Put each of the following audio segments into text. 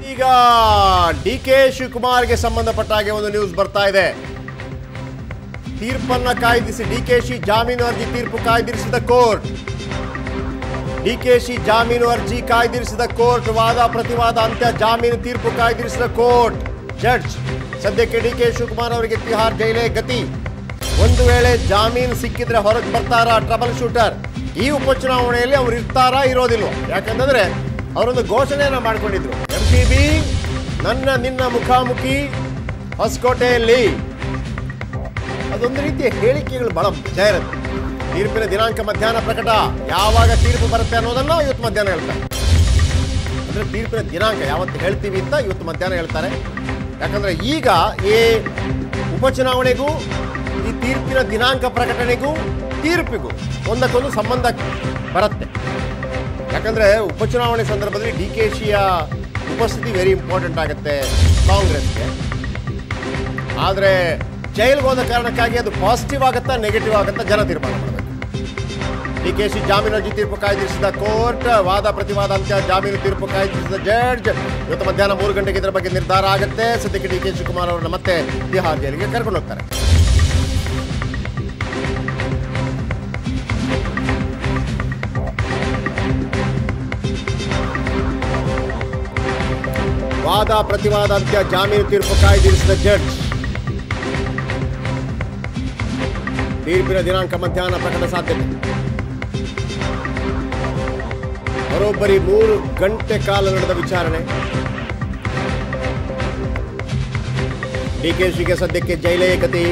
ಈಗ D K ಶಿವಕುಮಾರ್ಗೆ ಸಂಬಂಧಪಟ್ಟ ಹಾಗೆ ಒಂದು ನ್ಯೂಸ್ ಬರ್ತಾ ಇದೆ ತೀರ್ಪನ್ನ ಕಾಯ್ದಿರಿಸಿ ಡಿಕೆಶಿ ಜಾಮೀನು ಅರ್ಜಿ ತೀರ್ಪು ಕಾಯ್ದಿರಿಸಿದ ಕೋರ್ಟ್ ಡಿಕೆಶಿ ಜಾಮೀನು ಅರ್ಜಿ ಕಾಯ್ದಿರಿಸಿದ ಕೋರ್ಟ್ ವಾದ ಪ್ರತಿವಾದ ಅಂತ್ಯ ಜಾಮೀನು ತೀರ್ಪು ಕಾಯ್ದಿರಿಸಿದ ಕೋರ್ಟ್ ಜಡ್ಜ್ ಸದ್ಯಕ್ಕೆ ಡಿ ಕೆ ಶಿವಕುಮಾರ್ ಅವರಿಗೆ ತಿಹಾರ್ ಜೈಲೇ ಗತಿ ಒಂದು ವೇಳೆ ಜಾಮೀನು ಸಿಕ್ಕಿದ್ರೆ ಹೊರಗೆ ಬರ್ತಾರಾ ಟ್ರಬಲ್ ಶೂಟರ್ ಈ ಉಪಚುನಾವಣೆಯಲ್ಲಿ ಅವ್ರು ಇರ್ತಾರಾ ಇರೋದಿಲ್ವೋ ಯಾಕಂತಂದ್ರೆ ಅವರೊಂದು ಘೋಷಣೆಯನ್ನ ಮಾಡ್ಕೊಂಡಿದ್ರು ಎಂ ಟಿ ಬಿ ನನ್ನ ನಿನ್ನ ಮುಖಾಮುಖಿ ಹೊಸಕೋಟೆಯಲ್ಲಿ ಅದೊಂದು ರೀತಿಯ ಹೇಳಿಕೆಗಳು ಬಹಳ ಮಜಾ ಇರುತ್ತೆ ತೀರ್ಪಿನ ದಿನಾಂಕ ಮಧ್ಯಾಹ್ನ ಪ್ರಕಟ ಯಾವಾಗ ತೀರ್ಪು ಬರುತ್ತೆ ಅನ್ನೋದನ್ನ ಇವತ್ತು ಮಧ್ಯಾಹ್ನ ಹೇಳ್ತಾರೆ ಅಂದ್ರೆ ತೀರ್ಪಿನ ದಿನಾಂಕ ಯಾವತ್ತು ಹೇಳ್ತೀವಿ ಅಂತ ಇವತ್ತು ಮಧ್ಯಾಹ್ನ ಹೇಳ್ತಾರೆ ಯಾಕಂದ್ರೆ ಈಗ ಈ ಉಪಚುನಾವಣೆಗೂ ಈ ತೀರ್ಪಿನ ದಿನಾಂಕ ಪ್ರಕಟಣೆಗೂ ತೀರ್ಪಿಗೂ ಒಂದಕ್ಕೊಂದು ಸಂಬಂಧ ಬರುತ್ತೆ ಯಾಕಂದ್ರೆ ಉಪಚುನಾವಣೆ ಸಂದರ್ಭದಲ್ಲಿ ಡಿ ಕೆ ಶಿಯ ಉಪಸ್ಥಿತಿ ವೆರಿ ಇಂಪಾರ್ಟೆಂಟ್ ಆಗುತ್ತೆ ಕಾಂಗ್ರೆಸ್ಗೆ ಆದರೆ ಜೈಲ್ಗೆ ಹೋದ ಕಾರಣಕ್ಕಾಗಿ ಅದು ಪಾಸಿಟಿವ್ ಆಗುತ್ತಾ ನೆಗೆಟಿವ್ ಆಗುತ್ತಾ ಜನ ತೀರ್ಮಾನ ಮಾಡಬೇಕು ಡಿ ಕೆ ಶಿ ಜಾಮೀನು ಅರ್ಜಿ ತೀರ್ಪು ಕಾಯ್ದಿರಿಸಿದ ಕೋರ್ಟ್ ವಾದ ಪ್ರತಿವಾದ ಅಂತ್ಯ ಜಾಮೀನು ತೀರ್ಪು ಕಾಯ್ದಿರಿಸಿದ ಜಡ್ಜ್ ಇವತ್ತು ಮಧ್ಯಾಹ್ನ ಮೂರು ಗಂಟೆಗೆ ಇದರ ಬಗ್ಗೆ ನಿರ್ಧಾರ ಆಗುತ್ತೆ ಸದ್ಯಕ್ಕೆ ಡಿ ಕೆ ಶಿವಕುಮಾರ್ ಅವರನ್ನ ಮತ್ತೆ ತಿಹಾರ್ ಜೈಲಿಗೆ ಕರ್ಕೊಂಡು ಹೋಗ್ತಾರೆ ವಾದ ಪ್ರತಿವಾದ ಅಂತ್ಯ ಜಾಮೀನು ತೀರ್ಪು ಕಾಯ್ದಿರಿಸಿದ ಜಡ್ಜ್ ತೀರ್ಪಿನ ದಿನಾಂಕ ಮಧ್ಯಾಹ್ನ ಪ್ರಕಟ ಸಾಧ್ಯತೆ ಬರೋಬ್ಬರಿ ಮೂರು ಗಂಟೆ ಕಾಲ ನಡೆದ ವಿಚಾರಣೆ ಡಿಕೆಶಿಗೆ ಸದ್ಯಕ್ಕೆ ಜೈಲೇ ಗತಿ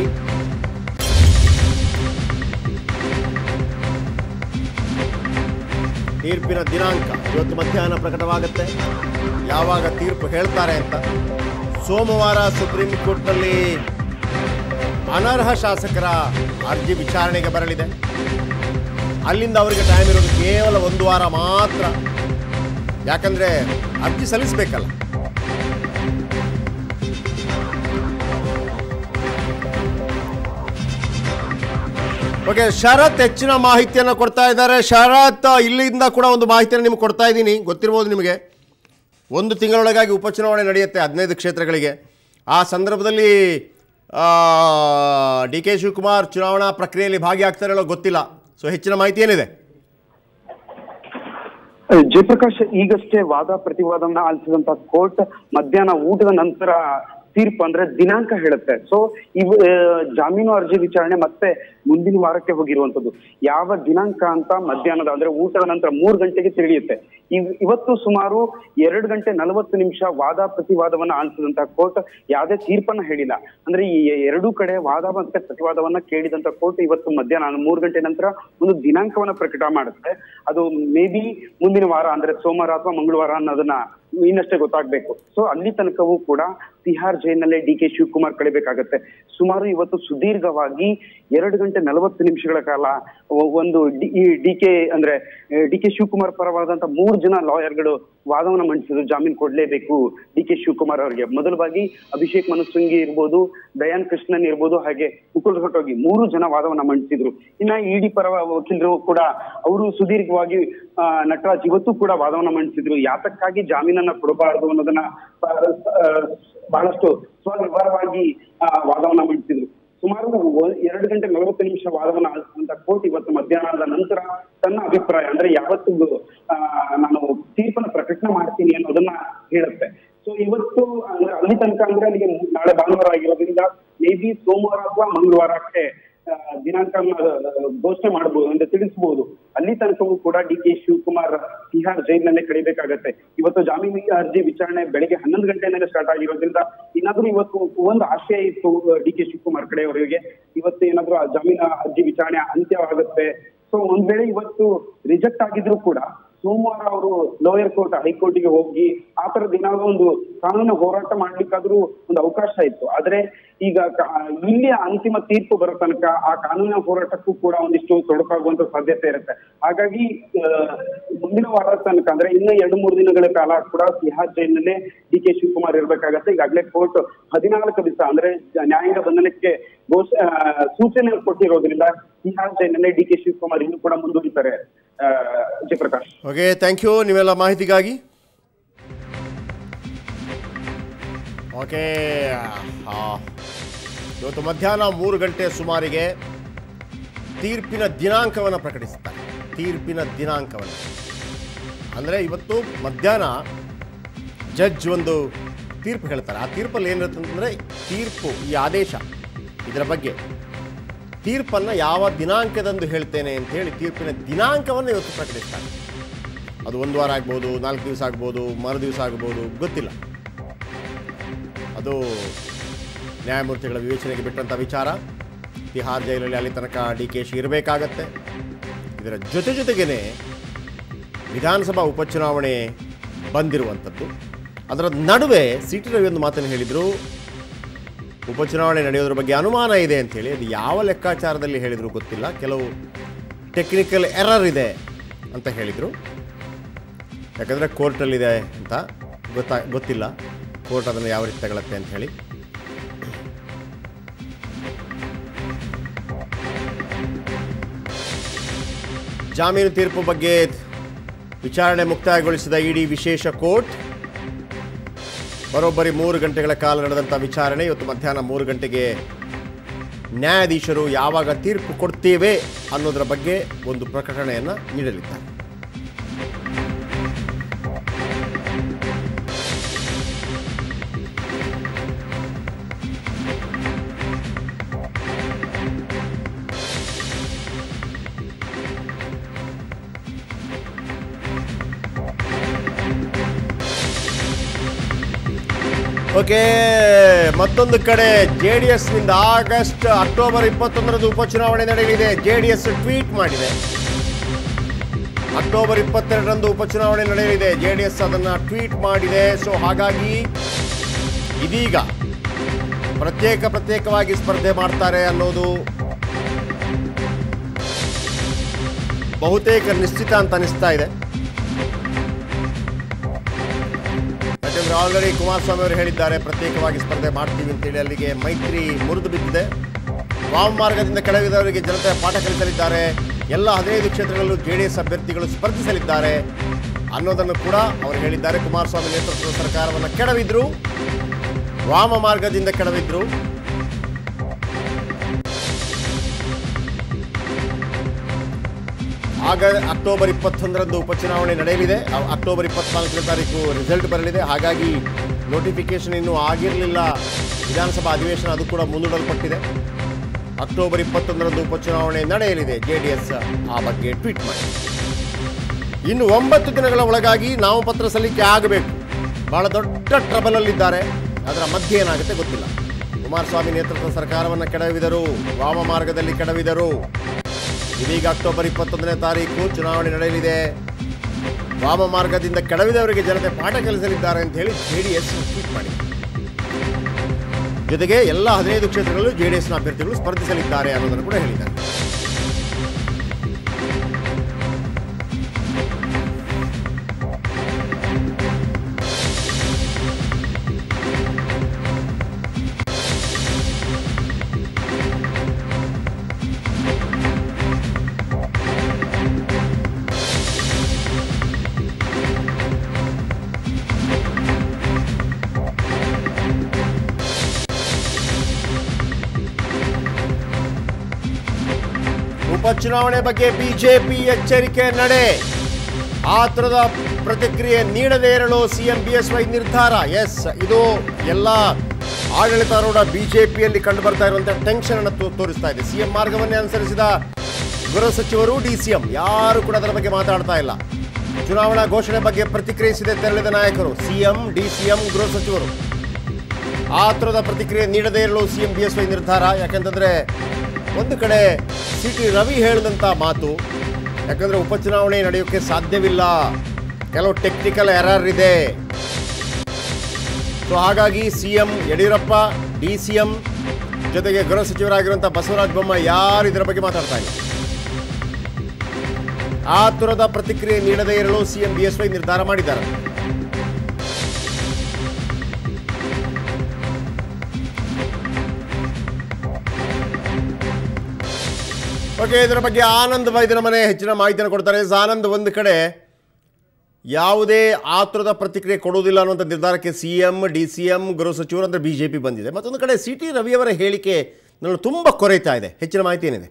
ತೀರ್ಪಿನ ದಿನಾಂಕ ಇವತ್ತು ಮಧ್ಯಾಹ್ನ ಪ್ರಕಟವಾಗುತ್ತೆ ಯಾವಾಗ ತೀರ್ಪು ಹೇಳ್ತಾರೆ ಅಂತ ಸೋಮವಾರ ಸುಪ್ರೀಂ ಕೋರ್ಟ್ನಲ್ಲಿ ಅನರ್ಹ ಶಾಸಕರ ಅರ್ಜಿ ವಿಚಾರಣೆಗೆ ಬರಲಿದೆ ಅಲ್ಲಿಂದ ಅವರಿಗೆ ಟೈಮ್ ಇರೋದು ಕೇವಲ ಒಂದು ವಾರ ಮಾತ್ರ ಯಾಕಂದ್ರೆ ಅರ್ಜಿ ಸಲ್ಲಿಸಬೇಕಲ್ಲ ಓಕೆ ಶರತ್ ಹೆಚ್ಚಿನ ಮಾಹಿತಿಯನ್ನು ಕೊಡ್ತಾ ಇದ್ದಾರೆ ಶರತ್ ಇಲ್ಲಿಂದ ಕೂಡ ಒಂದು ಮಾಹಿತಿಯನ್ನು ನಿಮ್ಗೆ ಕೊಡ್ತಾ ಇದ್ದೀನಿ ಗೊತ್ತಿರ್ಬೋದು ನಿಮಗೆ ಒಂದು ತಿಂಗಳೊಳಗಾಗಿ ಉಪಚುನಾವಣೆ ನಡೆಯುತ್ತೆ ಹದಿನೈದು ಕ್ಷೇತ್ರಗಳಿಗೆ ಆ ಸಂದರ್ಭದಲ್ಲಿ ಡಿ ಕೆ ಶಿವಕುಮಾರ್ ಚುನಾವಣಾ ಪ್ರಕ್ರಿಯೆಯಲ್ಲಿ ಭಾಗಿಯಾಗ್ತಾರೋ ಗೊತ್ತಿಲ್ಲ ಸೊ ಹೆಚ್ಚಿನ ಮಾಹಿತಿ ಏನಿದೆ ಜಯಪ್ರಕಾಶ್ ಈಗಷ್ಟೇ ವಾದ ಪ್ರತಿವಾದವನ್ನ ಆಲಿಸಿದಂತ ಕೋರ್ಟ್ ಮಧ್ಯಾಹ್ನ ಊಟದ ನಂತರ ತೀರ್ಪು ಅಂದ್ರೆ ದಿನಾಂಕ ಹೇಳುತ್ತೆ ಸೊ ಇವ್ ಆ, ಜಾಮೀನು ಅರ್ಜಿ ವಿಚಾರಣೆ ಮತ್ತೆ ಮುಂದಿನ ವಾರಕ್ಕೆ ಹೋಗಿರುವಂತದ್ದು ಯಾವ ದಿನಾಂಕ ಅಂತ ಮಧ್ಯಾಹ್ನದ ಅಂದ್ರೆ ಊಟದ ನಂತರ ಮೂರ್ ಗಂಟೆಗೆ ತಿಳಿಯುತ್ತೆ ಇವ್ ಇವತ್ತು ಸುಮಾರು ಎರಡು ಗಂಟೆ ನಲವತ್ತು ನಿಮಿಷ ವಾದ ಪ್ರತಿವಾದವನ್ನ ಆಲಿಸಿದಂತ ಕೋರ್ಟ್ ಯಾವುದೇ ತೀರ್ಪನ್ನ ಹೇಳಿಲ್ಲ ಅಂದ್ರೆ ಈ ಎರಡೂ ಕಡೆ ವಾದ ಮತ್ತೆ ಪ್ರತಿವಾದವನ್ನ ಕೇಳಿದಂತ ಕೋರ್ಟ್ ಇವತ್ತು ಮಧ್ಯಾಹ್ನ ಮೂರು ಗಂಟೆ ನಂತರ ಒಂದು ದಿನಾಂಕವನ್ನ ಪ್ರಕಟ ಮಾಡುತ್ತೆ ಅದು ಮೇ ಬಿ ಮುಂದಿನ ವಾರ ಅಂದ್ರೆ ಸೋಮವಾರ ಅಥವಾ ಮಂಗಳವಾರ ಅನ್ನೋದನ್ನ ಇನ್ನಷ್ಟೇ ಗೊತ್ತಾಗ್ಬೇಕು ಸೊ ಅಲ್ಲಿ ತನಕವೂ ಕೂಡ ತಿಹಾರ್ ಜೈಲ್ನಲ್ಲೇ ಡಿ ಕೆ ಶಿವಕುಮಾರ್ ಕಳಿಬೇಕಾಗತ್ತೆ ಸುಮಾರು ಇವತ್ತು ಸುದೀರ್ಘವಾಗಿ ಎರಡು ಗಂಟೆ ನಲವತ್ತು ನಿಮಿಷಗಳ ಕಾಲ ಒ- ಒಂದು ಡಿ- ಈ ಡಿ ಕೆ ಅಂದ್ರೆ ಡಿ ಕೆ ಶಿವಕುಮಾರ್ ಪರವಾದಂತ ಮೂರು ಜನ ಲಾಯರ್ಗಳು ವಾದವನ್ನ ಮಂಡಿಸಿದ್ರು ಜಾಮೀನು ಕೊಡ್ಲೇಬೇಕು ಡಿ ಕೆ ಶಿವಕುಮಾರ್ ಅವರಿಗೆ ಮೊದಲವಾಗಿ ಅಭಿಷೇಕ್ ಮನು ಸಿಂಘಿ ಇರ್ಬೋದು ದಯಾನ್ ಕೃಷ್ಣನ್ ಇರ್ಬೋದು ಹಾಗೆ ಮುಕುಲ್ ಹೊಟ್ಟೋಗಿ ಮೂರು ಜನ ವಾದವನ್ನ ಮಂಡಿಸಿದ್ರು ಇನ್ನ ಇಡಿ ಪರ ವಕೀಲರು ಕೂಡ ಅವರು ಸುದೀರ್ಘವಾಗಿ ಆ, ನಟರಾಜ್ ಇವತ್ತು ಕೂಡ ವಾದವನ್ನ ಮಂಡಿಸಿದ್ರು ಯಾತಕ್ಕಾಗಿ ಜಾಮೀನನ್ನ ಕೊಡಬಾರದು ಅನ್ನೋದನ್ನ ಆ, ಆ, ಬಹಳಷ್ಟು ಸ್ವನಿರ್ಭರವಾಗಿ ಆ, ವಾದವನ್ನ ಮಂಡಿಸಿದ್ರು ಸುಮಾರು ಒ- ಎರಡು ಗಂಟೆ ನಲವತ್ತು ನಿಮಿಷ ವಾದವನ್ನ ಆಲಿಸಿದಂತ ಕೋರ್ಟ್ ಇವತ್ತು ಮಧ್ಯಾಹ್ನದ ನಂತರ ತನ್ನ ಅಭಿಪ್ರಾಯ ಅಂದ್ರೆ ಯಾವತ್ತು ಆ, ನಾನು ತೀರ್ಪನ್ನ ಪ್ರಕಟಣೆ ಮಾಡ್ತೀನಿ ಅನ್ನೋದನ್ನ ಹೇಳುತ್ತೆ ಸೊ ಇವತ್ತು ಅಂದ್ರೆ ಅಲ್ಲಿ ತನಕ ಅಂದ್ರೆ ಅಲ್ಲಿಗೆ ಮು- ನಾಳೆ ಭಾನುವಾರ ಆಗಿರೋದ್ರಿಂದ ಮೇ ಬಿ ಸೋಮವಾರ ಅಥವಾ ಮಂಗಳವಾರಕ್ಕೆ ಆ, ದಿನಾಂಕವನ್ನ ಆ, ಘೋಷಣೆ ಮಾಡಬಹುದು ಅಂದ್ರೆ ತಿಳಿಸಬಹುದು ಅಲ್ಲಿ ತನಕವೂ ಕೂಡ ಡಿ ಕೆ ಶಿವಕುಮಾರ್ ತಿಹಾರ್ ಜೈಲಿನಲ್ಲೇ ಕಳಿಬೇಕಾಗತ್ತೆ ಇವತ್ತು ಜಾಮೀನು ಅರ್ಜಿ ವಿಚಾರಣೆ ಬೆಳಿಗ್ಗೆ ಹನ್ನೊಂದು ಗಂಟೆಯಿಂದಲೇ ಸ್ಟಾರ್ಟ್ ಆಗಿರೋದ್ರಿಂದ ಏನಾದ್ರೂ ಇವತ್ತು ಒಂದು ಆಶಯ ಇತ್ತು ಡಿ ಕೆ ಶಿವಕುಮಾರ್ ಕಡೆಯವರಿಗೆ ಇವತ್ತು ಏನಾದ್ರೂ ಆ ಜಾಮೀನು ಅರ್ಜಿ ವಿಚಾರಣೆ ಅಂತ್ಯವಾಗುತ್ತೆ ಸೊ ಒಂದ್ ವೇಳೆ ಇವತ್ತು ರಿಜೆಕ್ಟ್ ಆಗಿದ್ರು ಕೂಡ ಸೋಮವಾರ ಅವರು ಲೋಯರ್ ಕೋರ್ಟ್ ಹೈಕೋರ್ಟ್ಗೆ ಹೋಗಿ ಆ ತರದ ಏನಾದ್ರು ಒಂದು ಕಾನೂನು ಹೋರಾಟ ಮಾಡ್ಲಿಕ್ಕಾದ್ರೂ ಒಂದು ಅವಕಾಶ ಇತ್ತು ಆದ್ರೆ ಈಗ ಕ- ಇಲ್ಲಿ ಅಂತಿಮ ತೀರ್ಪು ಬರೋ ತನಕ ಆ ಕಾನೂನಿನ ಹೋರಾಟಕ್ಕೂ ಕೂಡ ಒಂದಿಷ್ಟು ತೊಡಕಾಗುವಂತ ಸಾಧ್ಯತೆ ಇರುತ್ತೆ ಹಾಗಾಗಿ ಆ, ಮುಂದಿನ ವಾರದ ತನಕ ಅಂದ್ರೆ ಇನ್ನು ಎರಡು ಮೂರು ದಿನಗಳ ಕಾಲ ಕೂಡ ತಿಹಾರ್ ಜೈಲಿನಲ್ಲೇ ಡಿ ಕೆ ಶಿವಕುಮಾರ್ ಇರ್ಬೇಕಾಗತ್ತೆ ಈಗಾಗಲೇ ಕೋರ್ಟ್ ಹದಿನಾಲ್ಕು ದಿವಸ ಅಂದ್ರೆ ನ್ಯಾಯಾಂಗ ಬಂಧನಕ್ಕೆ ಘೋಷ ಆ, ಸೂಚನೆ ಕೊಟ್ಟಿರೋದ್ರಿಂದ ತಿಹಾರ್ ಜೈಲಿನಲ್ಲೇ ಡಿ ಕೆ ಶಿವಕುಮಾರ್ ಇನ್ನೂ ಕೂಡ ಮುಂದೂಡಿತಾರೆ ಆ, ಜಯಪ್ರಕಾಶ್ ಓಕೆ ಥ್ಯಾಂಕ್ ಯು ನೀವೆಲ್ಲ ಮಾಹಿತಿಗಾಗಿ ಓಕೆ ಆ, ಇವತ್ತು ಮಧ್ಯಾಹ್ನ ಮೂರು ಗಂಟೆ ಸುಮಾರಿಗೆ ತೀರ್ಪಿನ ದಿನಾಂಕವನ್ನು ಪ್ರಕಟಿಸುತ್ತಾರೆ ತೀರ್ಪಿನ ದಿನಾಂಕವನ್ನು ಅಂದರೆ ಇವತ್ತು ಮಧ್ಯಾಹ್ನ ಜಡ್ಜ್ ಒಂದು ತೀರ್ಪು ಹೇಳ್ತಾರೆ ಆ ತೀರ್ಪಲ್ಲಿ ಏನಿರುತ್ತೆ ಅಂತಂದರೆ ತೀರ್ಪು ಈ ಆದೇಶ ಇದರ ಬಗ್ಗೆ ತೀರ್ಪನ್ನು ಯಾವ ದಿನಾಂಕದಂದು ಹೇಳ್ತೇನೆ ಅಂತ ಹೇಳಿ ತೀರ್ಪಿನ ದಿನಾಂಕವನ್ನು ಇವತ್ತು ಪ್ರಕಟಿಸ್ತಾರೆ ಅದು ಒಂದು ವಾರ ಆಗ್ಬೋದು ನಾಲ್ಕು ದಿವಸ ಆಗ್ಬೋದು ಮರು ದಿವಸ ಆಗ್ಬೋದು ಗೊತ್ತಿಲ್ಲ ಅದು ನ್ಯಾಯಮೂರ್ತಿಗಳ ವಿವೇಚನೆಗೆ ಬಿಟ್ಟಂಥ ವಿಚಾರ ತಿಹಾರ್ ಜೈಲಲ್ಲಿ ಅಲ್ಲಿ ತನಕ ಡಿ ಕೆ ಶಿ ಇರಬೇಕಾಗತ್ತೆ ಇದರ ಜೊತೆ ಜೊತೆಗೇನೆ ವಿಧಾನಸಭಾ ಉಪಚುನಾವಣೆ ಬಂದಿರುವಂಥದ್ದು ಅದರ ನಡುವೆ ಸಿ ಟಿ ರವಿ ಒಂದು ಮಾತನ್ನು ಹೇಳಿದರು ಉಪಚುನಾವಣೆ ನಡೆಯೋದ್ರ ಬಗ್ಗೆ ಅನುಮಾನ ಇದೆ ಅಂತೇಳಿ ಅದು ಯಾವ ಲೆಕ್ಕಾಚಾರದಲ್ಲಿ ಹೇಳಿದ್ರು ಗೊತ್ತಿಲ್ಲ ಕೆಲವು ಟೆಕ್ನಿಕಲ್ ಎರರ್ ಇದೆ ಅಂತ ಹೇಳಿದರು ಯಾಕಂದರೆ ಕೋರ್ಟಲ್ಲಿದೆ ಅಂತ ಗೊತ್ತಾ ಗೊತ್ತಿಲ್ಲ ಕೋರ್ಟ್ ಅದನ್ನು ಯಾವ ರೀತಿ ತಗೊಳತ್ತೆ ಅಂತ ಹೇಳಿ ಜಾಮೀನು ತೀರ್ಪು ಬಗ್ಗೆ ವಿಚಾರಣೆ ಮುಕ್ತಾಯಗೊಳಿಸಿದ ಇಡಿ ವಿಶೇಷ ಕೋರ್ಟ್ ಬರೋಬ್ಬರಿ ಮೂರು ಗಂಟೆಗಳ ಕಾಲ ನಡೆದಂಥ ವಿಚಾರಣೆ ಇವತ್ತು ಮಧ್ಯಾಹ್ನ ಮೂರು ಗಂಟೆಗೆ ನ್ಯಾಯಾಧೀಶರು ಯಾವಾಗ ತೀರ್ಪು ಕೊಡ್ತೇವೆ ಅನ್ನೋದರ ಬಗ್ಗೆ ಒಂದು ಪ್ರಕಟಣೆಯನ್ನು ನೀಡಲಿದ್ದಾರೆ ಓಕೆ ಮತ್ತೊಂದು ಕಡೆ ಜೆ ಡಿ ಎಸ್ನಿಂದ ಆಗಸ್ಟ್ ಅಕ್ಟೋಬರ್ ಇಪ್ಪತ್ತೊಂದರಂದು ಉಪಚುನಾವಣೆ ನಡೆಯಲಿದೆ ಜೆ ಡಿ ಎಸ್ ಟ್ವೀಟ್ ಮಾಡಿದೆ ಅಕ್ಟೋಬರ್ ಇಪ್ಪತ್ತೆರಡರಂದು ಉಪಚುನಾವಣೆ ನಡೆಯಲಿದೆ ಜೆ ಡಿ ಎಸ್ ಅದನ್ನು ಟ್ವೀಟ್ ಮಾಡಿದೆ ಸೊ ಹಾಗಾಗಿ ಇದೀಗ ಪ್ರತ್ಯೇಕ ಪ್ರತ್ಯೇಕವಾಗಿ ಸ್ಪರ್ಧೆ ಮಾಡ್ತಾರೆ ಅನ್ನೋದು ಬಹುತೇಕ ನಿಶ್ಚಿತ ಅಂತ ಅನಿಸ್ತಾ ಇದೆ ಯಾಕಂದ್ರೆ ಆಲ್ರೆಡಿ ಕುಮಾರಸ್ವಾಮಿ ಅವರು ಹೇಳಿದ್ದಾರೆ ಪ್ರತ್ಯೇಕವಾಗಿ ಸ್ಪರ್ಧೆ ಮಾಡ್ತೀವಿ ಅಂತೇಳಿ ಅಲ್ಲಿಗೆ ಮೈತ್ರಿ ಮುರಿದು ಬಿದ್ದಿದೆ ವಾಮ ಮಾರ್ಗದಿಂದ ಕೆಳಗಿದವರಿಗೆ ಜನತೆ ಪಾಠ ಕಲಿಸಲಿದ್ದಾರೆ ಎಲ್ಲ ಹದಿನೈದು ಕ್ಷೇತ್ರಗಳಲ್ಲೂ ಜೆ ಡಿ ಎಸ್ ಅಭ್ಯರ್ಥಿಗಳು ಸ್ಪರ್ಧಿಸಲಿದ್ದಾರೆ ಅನ್ನೋದನ್ನು ಕೂಡ ಅವರು ಹೇಳಿದ್ದಾರೆ ಕುಮಾರಸ್ವಾಮಿ ನೇತೃತ್ವದ ಸರ್ಕಾರವನ್ನು ಕೆಡವಿದ್ರು ವಾಮ ಮಾರ್ಗದಿಂದ ಕೆಡವಿದ್ರು ಆಗ ಅಕ್ಟೋಬರ್ ಇಪ್ಪತ್ತೊಂದರಂದು ಉಪಚುನಾವಣೆ ನಡೆಯಲಿದೆ ಅ- ಅಕ್ಟೋಬರ್ ಇಪ್ಪತ್ನಾಲ್ಕನೇ ತಾರೀಕು ರಿಸಲ್ಟ್ ಬರಲಿದೆ ಹಾಗಾಗಿ ನೋಟಿಫಿಕೇಶನ್ ಇನ್ನೂ ಆಗಿರಲಿಲ್ಲ ವಿಧಾನಸಭಾ ಅಧಿವೇಶನ ಅದು ಕೂಡ ಮುಂದೂಡಲ್ಪಟ್ಟಿದೆ ಅಕ್ಟೋಬರ್ ಇಪ್ಪತ್ತೊಂದರಂದು ಉಪಚುನಾವಣೆ ನಡೆಯಲಿದೆ ಜೆ ಡಿ ಎಸ್ ಆ ಬಗ್ಗೆ ಟ್ವೀಟ್ ಮಾಡಿ ಇನ್ನು ಒಂಬತ್ತು ದಿನಗಳ ಒಳಗಾಗಿ ನಾಮಪತ್ರ ಸಲ್ಲಿಕೆ ಆಗಬೇಕು ಬಹಳ ದೊಡ್ಡ ಟ್ರಬಲಲ್ಲಿದ್ದಾರೆ ಅದರ ಮಧ್ಯೆ ಏನಾಗುತ್ತೆ ಗೊತ್ತಿಲ್ಲ ಕುಮಾರಸ್ವಾಮಿ ನೇತೃತ್ವದ ಸರ್ಕಾರವನ್ನು ಕೆಡವಿದರು ವಾಮ ಮಾರ್ಗದಲ್ಲಿ ಕೆಡವಿದರು ಇದೀಗ ಅಕ್ಟೋಬರ್ ಇಪ್ಪತ್ತೊಂದನೇ ತಾರೀಕು ಚುನಾವಣೆ ನಡೆಯಲಿದೆ ವಾಮ ಮಾರ್ಗದಿಂದ ಕೆಡವಿದವರಿಗೆ ಜನತೆ ಪಾಠ ಕಲಿಸಲಿದ್ದಾರೆ ಅಂತ ಹೇಳಿ ಜೆ ಡಿ ಎಸ್ ಟ್ವೀಟ್ ಮಾಡಿದೆ ಜೊತೆಗೆ ಎಲ್ಲ ಹದಿನೈದು ಕ್ಷೇತ್ರಗಳಲ್ಲೂ ಜೆ ಡಿ ಎಸ್ನ ಅಭ್ಯರ್ಥಿಗಳು ಸ್ಪರ್ಧಿಸಲಿದ್ದಾರೆ ಅನ್ನೋದನ್ನು ಕೂಡ ಹೇಳಿದ್ದಾರೆ ಉಪಚುನಾವಣೆ ಬಗ್ಗೆ ಬಿಜೆಪಿ ಎಚ್ಚರಿಕೆ ನಡೆ ಆತುರದ ಪ್ರತಿಕ್ರಿಯೆ ನೀಡದೇ ಇರಲು ಸಿಎಂ ಬಿಎಸ್ವೈ ನಿರ್ಧಾರ ಎಸ್ ಇದು ಎಲ್ಲ ಆಡಳಿತಾರೂಢ ಬಿಜೆಪಿಯಲ್ಲಿ ಕಂಡು ಬರ್ತಾ ಇರುವಂತಹ ಟೆನ್ಷನ್ ಅನ್ನು ತೋ- ತೋರಿಸ್ತಾ ಇದೆ ಸಿಎಂ ಮಾರ್ಗವನ್ನೇ ಅನುಸರಿಸಿದ ಗೃಹ ಸಚಿವರು ಡಿಸಿಎಂ ಯಾರು ಕೂಡ ಅದರ ಬಗ್ಗೆ ಮಾತಾಡ್ತಾ ಇಲ್ಲ ಚುನಾವಣಾ ಘೋಷಣೆ ಬಗ್ಗೆ ಪ್ರತಿಕ್ರಿಯಿಸಿದೆ ತೆರಳಿದ ನಾಯಕರು ಸಿಎಂ ಡಿಸಿಎಂ ಗೃಹ ಸಚಿವರು ಆತುರದ ಪ್ರತಿಕ್ರಿಯೆ ನೀಡದೇ ಇರಲು ಸಿಎಂ ಬಿ ಎಸ್ ವೈ ನಿರ್ಧಾರ ಯಾಕಂತಂದ್ರೆ ಒಂದು ಕಡೆ ಸಿ ಟಿ ರವಿ ಹೇಳಿದಂಥ ಮಾತು ಯಾಕಂದ್ರೆ ಉಪಚುನಾವಣೆ ನಡೆಯೋಕ್ಕೆ ಸಾಧ್ಯವಿಲ್ಲ ಕೆಲವು ಟೆಕ್ನಿಕಲ್ ಎರರ್ ಇದೆ ಸೊ ಹಾಗಾಗಿ C M Yediyurappa D C M ಜೊತೆಗೆ ಗೃಹ ಸಚಿವರಾಗಿರುವಂಥ ಬಸವರಾಜ ಬೊಮ್ಮಾಯಿ ಯಾರು ಇದರ ಬಗ್ಗೆ ಮಾತಾಡ್ತಾ ಇಲ್ಲ ಆತುರದ ಪ್ರತಿಕ್ರಿಯೆ ನೀಡದೇ ಇರಲು ಸಿಎಂ ಬಿ ಎಸ್ ವೈ ನಿರ್ಧಾರ ಮಾಡಿದ್ದಾರೆ ಓಕೆ ಇದರ ಬಗ್ಗೆ ಆನಂದ್ ವೈದ್ಯರ ಮನೆ ಹೆಚ್ಚಿನ ಮಾಹಿತಿಯನ್ನು ಕೊಡ್ತಾರೆ ಆನಂದ್ ಒಂದು ಕಡೆ ಯಾವುದೇ ಆತುರದ ಪ್ರತಿಕ್ರಿಯೆ ಕೊಡುವುದಿಲ್ಲ ಅನ್ನುವಂಥ ನಿರ್ಧಾರಕ್ಕೆ C M D C M ಗೃಹ ಸಚಿವರು ಅಂದರೆ ಬಿ ಜೆ ಪಿ ಬಂದಿದೆ ಮತ್ತೊಂದು ಕಡೆ ಸಿ ಟಿ ರವಿಯವರ ಹೇಳಿಕೆ ನಾನು ತುಂಬ ಕೊರೈತಾ ಇದೆ ಹೆಚ್ಚಿನ ಮಾಹಿತಿ ಏನಿದೆ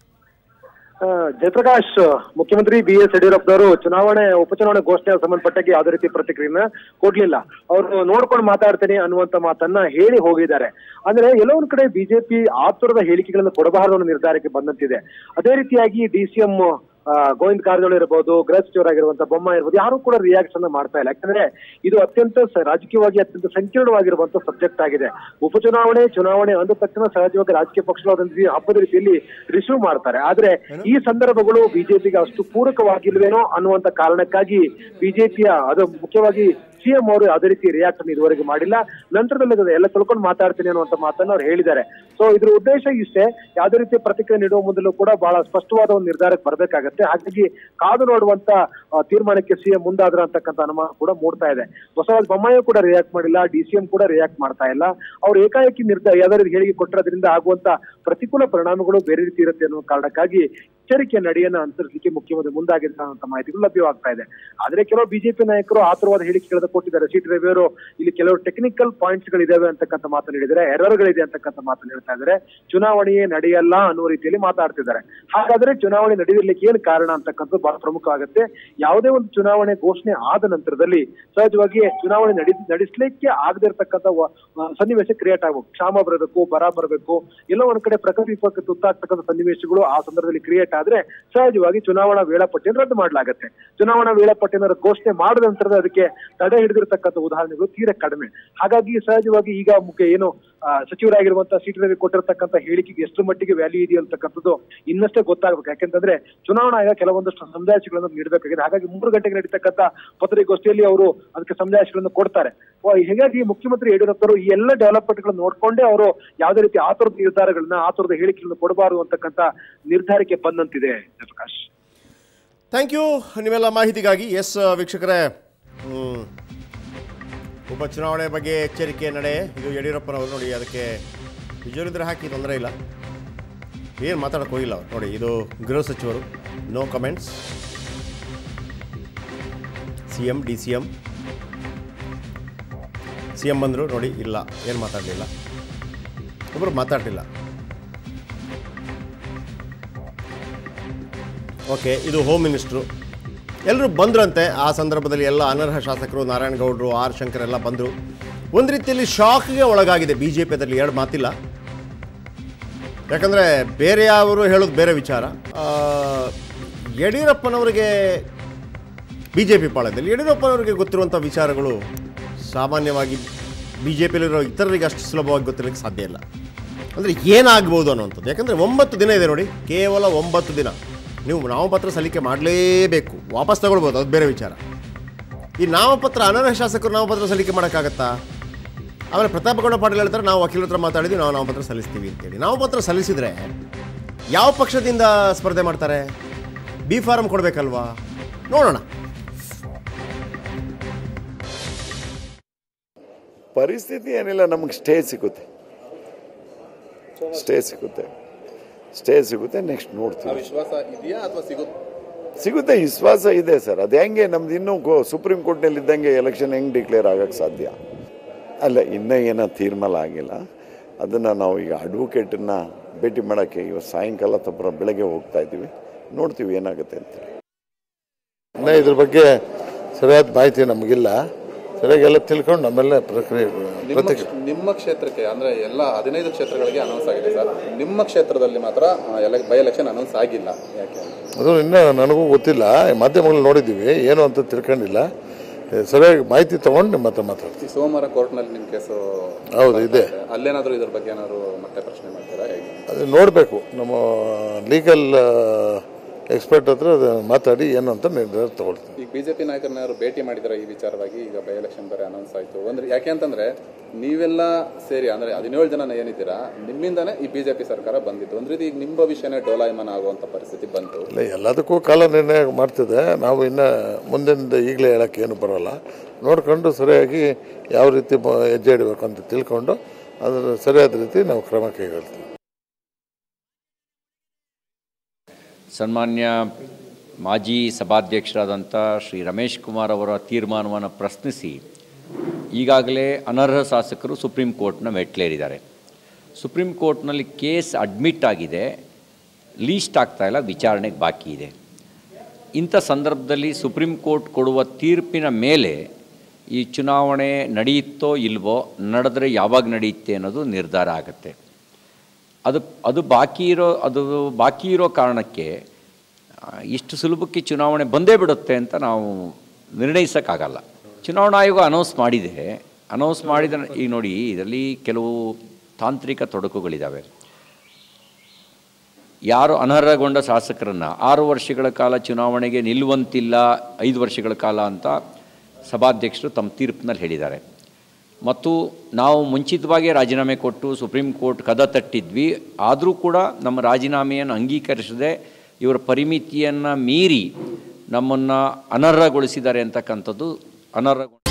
ಆ, ಜಯಪ್ರಕಾಶ್ ಮುಖ್ಯಮಂತ್ರಿ ಬಿ ಎಸ್ ಯಡಿಯೂರಪ್ಪನವರು ಚುನಾವಣೆ ಉಪಚುನಾವಣೆ ಘೋಷಣೆ ಸಂಬಂಧಪಟ್ಟಾಗಿ ಯಾವುದೇ ರೀತಿ ಪ್ರತಿಕ್ರಿಯೆನ ಕೊಡ್ಲಿಲ್ಲ ಅವರು ನೋಡ್ಕೊಂಡು ಮಾತಾಡ್ತೇನೆ ಅನ್ನುವಂತ ಮಾತನ್ನ ಹೇಳಿ ಹೋಗಿದ್ದಾರೆ ಅಂದ್ರೆ ಎಲ್ಲೋ ಒಂದ್ ಕಡೆ ಬಿಜೆಪಿ ಆತುರದ ಹೇಳಿಕೆಗಳನ್ನು ಕೊಡಬಾರದು ಅನ್ನೋ ನಿರ್ಧಾರಕ್ಕೆ ಬಂದಂತಿದೆ ಅದೇ ರೀತಿಯಾಗಿ D C M Govind Karjol ಇರಬಹುದು ಗೃಹ ಸಚಿವರಾಗಿರುವಂತ ಬೊಮ್ಮ ಇರ್ಬೋದು ಯಾರು ಕೂಡ ರಿಯಾಕ್ಷನ್ ಮಾಡ್ತಾ ಇಲ್ಲ ಯಾಕಂದ್ರೆ ಇದು ಅತ್ಯಂತ ಸ- ರಾಜಕೀಯವಾಗಿ ಅತ್ಯಂತ ಸಂಕೀರ್ಣವಾಗಿರುವಂತ ಸಬ್ಜೆಕ್ಟ್ ಆಗಿದೆ ಉಪಚುನಾವಣೆ ಚುನಾವಣೆ ಅಂದ ತಕ್ಷಣ ಸಹಜವಾಗಿ ರಾಜಕೀಯ ಪಕ್ಷಗಳು ಅದೊಂದು ರೀತಿ ಹಬ್ಬದ ರೀತಿಯಲ್ಲಿ ರಿಸೀವ್ ಮಾಡ್ತಾರೆ ಆದ್ರೆ ಈ ಸಂದರ್ಭಗಳು ಬಿಜೆಪಿಗೆ ಅಷ್ಟು ಪೂರಕವಾಗಿಲ್ವೇನೋ ಅನ್ನುವಂತ ಕಾರಣಕ್ಕಾಗಿ ಬಿಜೆಪಿಯ ಅದು ಮುಖ್ಯವಾಗಿ ಸಿಎಂ ಅವರು ಯಾವುದೇ ರೀತಿ ರಿಯಾಕ್ಷನ್ ಇದುವರೆಗೆ ಮಾಡಿಲ್ಲ ನಂತರದಲ್ಲಿ ಅದನ್ನ ಎಲ್ಲ ತಿಳ್ಕೊಂಡು ಮಾತಾಡ್ತೀನಿ ಅನ್ನುವಂತ ಮಾತನ್ನ ಅವ್ರು ಹೇಳಿದ್ದಾರೆ ಸೊ ಇದ್ರ ಉದ್ದೇಶ ಇಷ್ಟೇ ಯಾವುದೇ ರೀತಿ ಪ್ರತಿಕ್ರಿಯೆ ನೀಡುವ ಮೊದಲು ಕೂಡ ಬಹಳ ಸ್ಪಷ್ಟವಾದ ಒಂದು ನಿರ್ಧಾರಕ್ಕೆ ಬರಬೇಕಾಗತ್ತೆ ಹಾಗಾಗಿ ಕಾದು ನೋಡುವಂತ ಆ, ತೀರ್ಮಾನಕ್ಕೆ ಸಿಎಂ ಮುಂದಾದ್ರ ಅಂತಕ್ಕಂಥ ಅನುಮಾನ ಕೂಡ ಮೂಡ್ತಾ ಇದೆ ಬಸವರಾಜ ಬೊಮ್ಮಾಯಿ ಕೂಡ ರಿಯಾಕ್ಟ್ ಮಾಡಿಲ್ಲ ಡಿ ಸಿ ಎಂ ಕೂಡ ರಿಯಾಕ್ಟ್ ಮಾಡ್ತಾ ಇಲ್ಲ ಅವ್ರು ಏಕಾಏಕಿ ನಿರ್ಧಾರ ಯಾವುದೇ ರೀತಿ ಹೇಳಿಕೆ ಕೊಟ್ಟಿರೋದ್ರಿಂದ ಆಗುವಂತ ಪ್ರತಿಕೂಲ ಪರಿಣಾಮಗಳು ಬೇರೆ ರೀತಿ ಇರುತ್ತೆ ಅನ್ನೋ ಕಾರಣಕ್ಕಾಗಿ ಎಚ್ಚರಿಕೆಯ ನಡೆಯನ್ನ ಅನುಸರಿಸಲಿಕ್ಕೆ ಮುಖ್ಯಮಂತ್ರಿ ಮುಂದಾಗಿದ್ದಾರೆ ಅನ್ನೋ ಮಾಹಿತಿಗಳು ಲಭ್ಯವಾಗ್ತಾ ಇದೆ ಆದ್ರೆ ಕೆಲವು ಬಿಜೆಪಿ ನಾಯಕರು ಆತುರವಾದ ಹೇಳಿಕೆಗಳನ್ನ ಕೊಟ್ಟಿದ್ದಾರೆ ಸಿ ಟಿ ರವಿ ಅವರು ಇಲ್ಲಿ ಕೆಲವು ಟೆಕ್ನಿಕಲ್ ಪಾಯಿಂಟ್ಸ್ ಗಳಿದಾವೆ ಅಂತಕ್ಕಂಥ ಮಾತನ್ನು ಹೇಳಿದ್ದಾರೆ ಎರರ್ ಗಳಿದೆ ಅಂತಕ್ಕಂಥ ಮಾತನ್ನು ಹೇಳ್ತಾ ಇದ್ದಾರೆ ಚುನಾವಣೆಯೇ ನಡೆಯಲ್ಲ ಅನ್ನುವ ರೀತಿಯಲ್ಲಿ ಮಾತಾಡ್ತಿದ್ದಾರೆ ಹಾಗಾದ್ರೆ ಚುನಾವಣೆ ನಡೆಯಲಿಕ್ಕೆ ಏನು ಕಾರಣ ಅಂತಕ್ಕಂಥದ್ದು ಬಹಳ ಪ್ರಮುಖ ಆಗುತ್ತೆ ಯಾವುದೇ ಒಂದು ಚುನಾವಣೆ ಘೋಷಣೆ ಆದ ನಂತರದಲ್ಲಿ ಸಹಜವಾಗಿ ಚುನಾವಣೆ ನಡಿ ನಡೆಸಲಿಕ್ಕೆ ಆಗದೆ ಇರತಕ್ಕಂಥ ಸನ್ನಿವೇಶ ಕ್ರಿಯೇಟ್ ಆಗ್ಬೇಕು ಕ್ಷಾಮ ಬರಬೇಕು ಬರ ಬರಬೇಕು ಎಲ್ಲೋ ಒಂದ್ ಕಡೆ ಪ್ರಕೃತಿ ವಿಪಕ್ಕೆ ತುತ್ತಾಗ್ತಕ್ಕಂಥ ಸನ್ನಿವೇಶಗಳು ಆ ಸಂದರ್ಭದಲ್ಲಿ ಕ್ರಿಯೇಟ್ ಆದ್ರೆ ಸಹಜವಾಗಿ ಚುನಾವಣಾ ವೇಳಾಪಟ್ಟಿಯನ್ನು ರದ್ದು ಮಾಡಲಾಗುತ್ತೆ ಚುನಾವಣಾ ವೇಳಾಪಟ್ಟಿಯನ್ನು ಘೋಷಣೆ ಮಾಡಿದ ನಂತರದ ಅದಕ್ಕೆ ತಡೆ ಹಿಡಿದಿರ್ತಕ್ಕಂಥ ಉದಾಹರಣೆಗಳು ತೀರಾ ಕಡಿಮೆ ಹಾಗಾಗಿ ಸಹಜವಾಗಿ ಈಗ ಮುಖ್ಯ ಏನು ಆ, ಸಚಿವರಾಗಿರುವಂತಹ ಸಿ ಟಿ ರವಿ ಕೊಟ್ಟಿರ್ತಕ್ಕಂಥ ಹೇಳಿಕೆಗೆ ಎಷ್ಟು ಮಟ್ಟಿಗೆ ವ್ಯಾಲ್ಯೂ ಇದೆ ಅಂತಕ್ಕಂಥದ್ದು ಇನ್ನಷ್ಟೇ ಗೊತ್ತಾಗಬೇಕು ಯಾಕೆಂತಂದ್ರೆ ಚುನಾವಣಾ ಆಯೋಗ ಕೆಲವೊಂದಷ್ಟು ಸಂದೇಶಗಳನ್ನು ನೀಡಬೇಕಾಗಿದೆ ಹಾಗಾಗಿ ಮೂರು ಗಂಟೆಗೆ ನಡೀತಕ್ಕಂಥ ಪತ್ರಿಕಾಗೋಷ್ಠಿಯಲ್ಲಿ ಅವರು ಅದಕ್ಕೆ ಸಂದೇಶಗಳನ್ನು ಕೊಡ್ತಾರೆ ಓ, ಹೀಗಾಗಿ ಮುಖ್ಯಮಂತ್ರಿ ಯಡಿಯೂರಪ್ಪರು ಈ ಎಲ್ಲ ಡೆವಲಪ್ಮೆಂಟ್ಗಳನ್ನು ನೋಡ್ಕೊಂಡೇ ಅವರು ಯಾವುದೇ ರೀತಿ ಆತುರದ ನಿರ್ಧಾರಗಳನ್ನ ಆತುರದ ಹೇಳಿಕೆಗಳನ್ನು ಕೊಡಬಾರದು ಅಂತಕ್ಕಂಥ ನಿರ್ಧಾರಕ್ಕೆ ಬಂದಂತಿದೆ ಪ್ರಕಾಶ್ ಥ್ಯಾಂಕ್ ಯು ನಿಮ್ಮೆಲ್ಲ ಮಾಹಿತಿಗಾಗಿ ಎಸ್ ವೀಕ್ಷಕರೇ ಹ್ಮ್. ಉಪಚುನಾವಣೆ ಬಗ್ಗೆ ಎಚ್ಚರಿಕೆ ನಡೆ ಇದು ಯಡಿಯೂರಪ್ಪನವರು ನೋಡಿ ಅದಕ್ಕೆ ವಿಜಯೇಂದ್ರ ಹಾಕಿ ತೊಂದರೆ ಇಲ್ಲ ಏನು ಮಾತಾಡಕ್ಕೆ ಹೋಗಿಲ್ಲ ಅವ್ರು ನೋಡಿ ಇದು ಗೃಹ ಸಚಿವರು no comments C M D C M C M ಬಂದರು ನೋಡಿ ಇಲ್ಲ ಏನು ಮಾತಾಡಲಿಲ್ಲ ಒಬ್ಬರು ಮಾತಾಡಲಿಲ್ಲ ಓಕೆ ಇದು ಹೋಮ್ ಮಿನಿಸ್ಟ್ರು ಎಲ್ಲರೂ ಬಂದ್ರಂತೆ ಆ ಸಂದರ್ಭದಲ್ಲಿ ಎಲ್ಲ ಅನರ್ಹ ಶಾಸಕರು ನಾರಾಯಣಗೌಡರು ಆರ್ ಶಂಕರ್ ಎಲ್ಲ ಬಂದರು ಒಂದು ರೀತಿಯಲ್ಲಿ ಶಾಕ್ಗೆ ಒಳಗಾಗಿದೆ ಬಿ ಜೆ ಪಿ ಅದರಲ್ಲಿ ಎರಡು ಮಾತಿಲ್ಲ ಯಾಕಂದರೆ ಬೇರೆ ಅವರು ಹೇಳೋದು ಬೇರೆ ವಿಚಾರ ಆ, ಯಡಿಯೂರಪ್ಪನವರಿಗೆ ಬಿ ಜೆ ಪಿ ಪಾಳ್ಯದಲ್ಲಿ ಯಡಿಯೂರಪ್ಪನವರಿಗೆ ಗೊತ್ತಿರುವಂಥ ವಿಚಾರಗಳು ಸಾಮಾನ್ಯವಾಗಿ ಬಿ ಜೆ ಪಿಯಲ್ಲಿರೋ ಇತರರಿಗೆ ಅಷ್ಟು ಸುಲಭವಾಗಿ ಗೊತ್ತಿರಲಿಕ್ಕೆ ಸಾಧ್ಯ ಇಲ್ಲ ಅಂದರೆ ಏನಾಗ್ಬೋದು ಅನ್ನುವಂಥದ್ದು ಯಾಕಂದರೆ ಒಂಬತ್ತು ದಿನ ಇದೆ ನೋಡಿ ಕೇವಲ ಒಂಬತ್ತು ದಿನ ನೀವು ನಾಮಪತ್ರ ಸಲ್ಲಿಕೆ ಮಾಡಲೇಬೇಕು ವಾಪಸ್ ತಗೊಳ್ಬೋದು ಅದು ಬೇರೆ ವಿಚಾರ ಈ ನಾಮಪತ್ರ ಅನರ್ಹ ಶಾಸಕರು ನಾಮಪತ್ರ ಸಲ್ಲಿಕೆ ಮಾಡೋಕ್ಕಾಗತ್ತಾ ಆಮೇಲೆ ಪ್ರತಾಪ ಗೌಡ ಪಾಟೀಲ್ ಹೇಳ್ತಾರೆ ನಾವು ವಕೀಲರ ಹತ್ರ ಮಾತಾಡಿದ್ವಿ ನಾವು ನಾಮಪತ್ರ ಸಲ್ಲಿಸ್ತೀವಿ ಅಂತೇಳಿ ನಾಮಪತ್ರ ಸಲ್ಲಿಸಿದರೆ ಯಾವ ಪಕ್ಷದಿಂದ ಸ್ಪರ್ಧೆ ಮಾಡ್ತಾರೆ ಬಿ ಫಾರಂ ಕೊಡಬೇಕಲ್ವಾ ನೋಡೋಣ ಪರಿಸ್ಥಿತಿ ಏನಿಲ್ಲ ನಮಗೆ ಸ್ಟೇ ಸಿಗುತ್ತೆ ಸ್ಟೇ ಸಿಗುತ್ತೆ ಸ್ಟೇ ಸಿಗುತ್ತೆ ನೆಕ್ಸ್ಟ್ ನೋಡ್ತೀವಿ ವಿಶ್ವಾಸ ಇದೆಯಾ ಅಥವಾ ಸಿಗುತ್ತೆ ಸಿಗುತ್ತೆ ವಿಶ್ವಾಸ ಇದೆ ಸರ್ ಅದು ಹೆಂಗೆ ನಮ್ದು ಇನ್ನೂ ಕೋ- ಸುಪ್ರೀಂ ಕೋರ್ಟ್ನಲ್ಲಿ ಇದ್ದಂಗೆ ಎಲೆಕ್ಷನ್ ಹೆಂಗೆ ಡಿಕ್ಲೇರ್ ಆಗಕ್ಕೆ ಸಾಧ್ಯ ಅಲ್ಲ ಇನ್ನೂ ಏನೋ ತೀರ್ಮಾನ ಆಗಿಲ್ಲ ಅದನ್ನು ನಾವು ಈಗ ಅಡ್ವೊಕೇಟನ್ನ ಭೇಟಿ ಮಾಡೋಕ್ಕೆ ಇವತ್ತು ಸಾಯಂಕಾಲ ತಪ್ಪರ ಬೆಳಗ್ಗೆ ಹೋಗ್ತಾ ಇದ್ದೀವಿ ನೋಡ್ತೀವಿ ಏನಾಗುತ್ತೆ ಅಂತೇಳಿ ಇನ್ನ ಇದ್ರ ಬಗ್ಗೆ ಸರಿಯಾದ ಮಾಹಿತಿ ನಮಗಿಲ್ಲ ಸರಿಯಾಗಿ ಎಲ್ಲ ತಿಳ್ಕೊಂಡು ನಮ್ಮೆಲ್ಲ ಪ್ರಕ್ರಿಯೆ ನಿಮ್ಮ ಪ್ರತಿಕ್ರಿಯೆ ನಿಮ್ಮ ಕ್ಷೇತ್ರಕ್ಕೆ ಅಂದ್ರೆ ಎಲ್ಲ ಹದಿನೈದು ಕ್ಷೇತ್ರಗಳಿಗೆ ಅನೌನ್ಸ್ ಆಗಿದೆ ಸರ್ ನಿಮ್ಮ ಕ್ಷೇತ್ರದಲ್ಲಿ ಮಾತ್ರ ಬೈ ಎಲೆಕ್ಷನ್ ಅನೌನ್ಸ್ ಆಗಿಲ್ಲ ಯಾಕೆ ಅದು ಇನ್ನೂ ನನಗೂ ಗೊತ್ತಿಲ್ಲ ಮಾಧ್ಯಮಗಳು ನೋಡಿದ್ದೀವಿ ಏನು ಅಂತ ತಿಳ್ಕೊಂಡಿಲ್ಲ ಏ, ಸರಿಯಾಗಿ ಮಾಹಿತಿ ತಗೊಂಡು ನಿಮ್ಮ ಹತ್ರ ಮಾತಾಡ್ತೀನಿ ಈ ಸೋಮವಾರ ಕೋರ್ಟ್ನಲ್ಲಿ ನಿಮ್ಮ ಕೇಸು ಹೌದು ಇದೆ ಅಲ್ಲೇನಾದ್ರೂ ಇದ್ರ ಬಗ್ಗೆ ಏನಾದ್ರು ಮತ್ತೆ ಪ್ರಶ್ನೆ ಮಾಡ್ತೀರಾ ಹೇಗೆ ಅದು ನೋಡಬೇಕು ನಮ್ಮ ಲೀಗಲ್ ಎಕ್ಸ್ಪರ್ಟ್ ಹತ್ರ ಅದು ಮಾತಾಡಿ ಏನು ಅಂತ ನಿರ್ಧಾರ ತಗೊಳ್ತೀನಿ ಈಗ ಬಿಜೆಪಿ ನಾಯಕರನ್ನ ಯಾರು ಭೇಟಿ ಮಾಡಿದಾರೆ ಈ ವಿಚಾರವಾಗಿ ಈಗ ಬೈ ಎಲೆಕ್ಷನ್ ಬೇರೆ ಅನೌನ್ಸ್ ಆಯ್ತು ಅಂದ್ರೆ ಯಾಕೆ ಅಂತಂದ್ರೆ ನೀವೆಲ್ಲ ಸೇರಿ ಅಂದ್ರೆ ಹದಿನೇಳು ಜನ ಏನಿದ್ದೀರಾ ನಿಮ್ಮಿಂದಾನೇ ಈ ಬಿಜೆಪಿ ಸರ್ಕಾರ ಬಂದಿತ್ತು ಒಂದ್ ರೀತಿ ಈಗ ನಿಮ್ಮ ಭವಿಷ್ಯನೇ ಡೋಲಾಯಮಾನ ಆಗುವಂತ ಪರಿಸ್ಥಿತಿ ಬಂತು ಇಲ್ಲ ಎಲ್ಲದಕ್ಕೂ ಕಾಲ ನಿರ್ಣಯ ಮಾಡ್ತಿದೆ ನಾವು ಇನ್ನು ಮುಂದಿನ ಈಗಲೇ ಹೇಳಕ್ಕೆ ಏನು ಬರೋಲ್ಲ ನೋಡ್ಕೊಂಡು ಸರಿಯಾಗಿ ಯಾವ ರೀತಿ ಬ- ಹೆಜ್ಜೆ ಇಡಬೇಕು ಅಂತ ತಿಳ್ಕೊಂಡು ಅದರ ಸರಿಯಾದ ರೀತಿ ನಾವು ಕ್ರಮ ಕೈಗೊಳ್ತೀವಿ ಸನ್ಮಾನ್ಯ ಮಾಜಿ ಸಭಾಧ್ಯಕ್ಷರಾದಂಥ ಶ್ರೀ ರಮೇಶ್ ಕುಮಾರ್ ಅವರ ತೀರ್ಮಾನವನ್ನು ಪ್ರಶ್ನಿಸಿ ಈಗಾಗಲೇ ಅನರ್ಹ ಶಾಸಕರು ಸುಪ್ರೀಂ ಕೋರ್ಟ್ನ ಮೆಟ್ಲೇರಿದ್ದಾರೆ ಸುಪ್ರೀಂ ಕೋರ್ಟ್ನಲ್ಲಿ ಕೇಸ್ ಅಡ್ಮಿಟ್ ಆಗಿದೆ ಲೀಸ್ಟ್ ಆಗ್ತಾ ಇಲ್ಲ ವಿಚಾರಣೆಗೆ ಬಾಕಿ ಇದೆ ಇಂಥ ಸಂದರ್ಭದಲ್ಲಿ ಸುಪ್ರೀಂ ಕೋರ್ಟ್ ಕೊಡುವ ತೀರ್ಪಿನ ಮೇಲೆ ಈ ಚುನಾವಣೆ ನಡೆಯುತ್ತೋ ಇಲ್ವೋ ನಡೆದ್ರೆ ಯಾವಾಗ ನಡೆಯುತ್ತೆ ಅನ್ನೋದು ನಿರ್ಧಾರ ಆಗುತ್ತೆ ಅದು ಅದು ಬಾಕಿ ಇರೋ ಅದು ಬಾಕಿ ಇರೋ ಕಾರಣಕ್ಕೆ ಆ, ಇಷ್ಟು ಸುಲಭಕ್ಕೆ ಚುನಾವಣೆ ಬಂದೇ ಬಿಡುತ್ತೆ ಅಂತ ನಾವು ನಿರ್ಣಯಿಸೋಕ್ಕಾಗಲ್ಲ ಚುನಾವಣಾ ಆಯೋಗ ಅನೌನ್ಸ್ ಮಾಡಿದೆ ಅನೌನ್ಸ್ ಮಾಡಿದ ಈಗ ನೋಡಿ ಇದರಲ್ಲಿ ಕೆಲವು ತಾಂತ್ರಿಕ ತೊಡಕುಗಳಿದ್ದಾವೆ ಯಾರು ಅನರ್ಹಗೊಂಡ ಶಾಸಕರನ್ನು ಆರು ವರ್ಷಗಳ ಕಾಲ ಚುನಾವಣೆಗೆ ನಿಲ್ಲುವಂತಿಲ್ಲ ಐದು ವರ್ಷಗಳ ಕಾಲ ಅಂತ ಸಭಾಧ್ಯಕ್ಷರು ತಮ್ಮ ತೀರ್ಪಿನಲ್ಲಿ ಹೇಳಿದ್ದಾರೆ ಮತ್ತು ನಾವು ಮುಂಚಿತವಾಗಿ ರಾಜೀನಾಮೆ ಕೊಟ್ಟು ಸುಪ್ರೀಂ ಕೋರ್ಟ್ ಕದ ತಟ್ಟಿದ್ವಿ ಆದರೂ ಕೂಡ ನಮ್ಮ ರಾಜೀನಾಮೆಯನ್ನು ಅಂಗೀಕರಿಸದೆ ಇವರ ಪರಿಮಿತಿಯನ್ನು ಮೀರಿ ನಮ್ಮನ್ನು ಅನರ್ಹಗೊಳಿಸಿದ್ದಾರೆ ಅಂತಕ್ಕಂಥದ್ದು ಅನರ್ಹ